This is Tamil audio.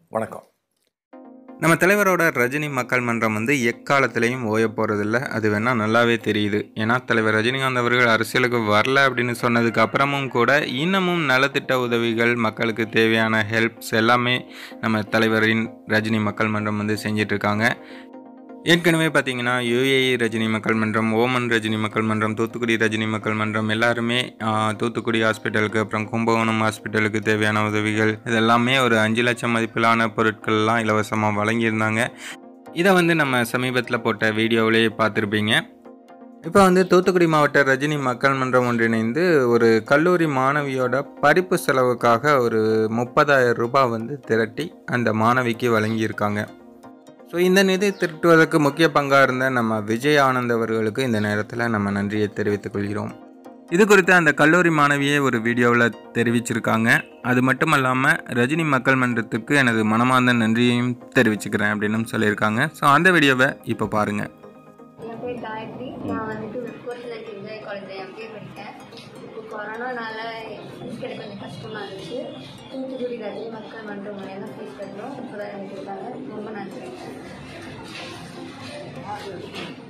வணக்கம் நம்ம தலைவரோட ரஜினி மக்கள் மன்றம் வந்து எக்காலத்திலையும் ஓய போகிறதில்ல அது வேணால் நல்லாவே தெரியுது ஏன்னா தலைவர் ரஜினிகாந்த் அவர்கள் அரசியலுக்கு வரல அப்படின்னு சொன்னதுக்கு அப்புறமும் கூட இன்னமும் நலத்திட்ட உதவிகள் மக்களுக்கு தேவையான ஹெல்ப்ஸ் எல்லாமே நம்ம தலைவரின் ரஜினி மக்கள் மன்றம் வந்து செஞ்சிட்ருக்காங்க ஏற்கனவே பார்த்தீங்கன்னா யுஏஇ ரஜினி மக்கள் மன்றம் ஓமன் ரஜினி மக்கள் மன்றம் தூத்துக்குடி ரஜினி மக்கள் மன்றம் எல்லாருமே ஆ, தூத்துக்குடி ஹாஸ்பிட்டலுக்கு அப்புறம் கும்பகோணம் ஹாஸ்பிட்டலுக்கு தேவையான உதவிகள் இதெல்லாமே ஒரு அஞ்சு லட்சம் மதிப்பிலான பொருட்கள்லாம் இலவசமாக வழங்கியிருந்தாங்க இதை வந்து நம்ம சமீபத்தில் போட்ட வீடியோவிலேயே பார்த்துருப்பீங்க இப்போ வந்து தூத்துக்குடி மாவட்ட ரஜினி மக்கள் மன்றம் ஒன்றிணைந்து ஒரு கல்லூரி மாணவியோட படிப்பு செலவுக்காக ஒரு முப்பதாயிரம் ரூபாய் வந்து திரட்டி அந்த மாணவிக்கு வழங்கியிருக்காங்க ஸோ இந்த நிதி திரட்டுவதற்கு முக்கிய பங்காக இருந்த நம்ம விஜய் ஆனந்த் அவர்களுக்கு இந்த நேரத்தில் நம்ம நன்றியை தெரிவித்துக் கொள்கிறோம் இது குறித்து அந்த கல்லூரி மாணவியே ஒரு வீடியோவில் தெரிவிச்சிருக்காங்க அது மட்டும் இல்லாமல் ரஜினி மக்கள் மன்றத்துக்கு எனது மனமார்ந்த நன்றியையும் தெரிவிச்சுக்கிறேன் அப்படின்னு சொல்லியிருக்காங்க ஸோ அந்த வீடியோவை இப்போ பாருங்கள் என் பேர் காயத்ரி நான் வந்துட்டு ஃபோர்த்தில் விஜய் காலேஜில் எம்பிஏ படித்தேன் இப்போ கொரோனானால ஃபீஸ் கிடைக்க கொஞ்சம் கஷ்டமாக இருந்துச்சு தூத்துக்குடி ரஜினி மக்கள் மன்றம் மூலியம் தான் ஃபீஸ் கட்டணும் இப்போ தான் எனக்கு இருக்காங்க ரொம்ப நன்றி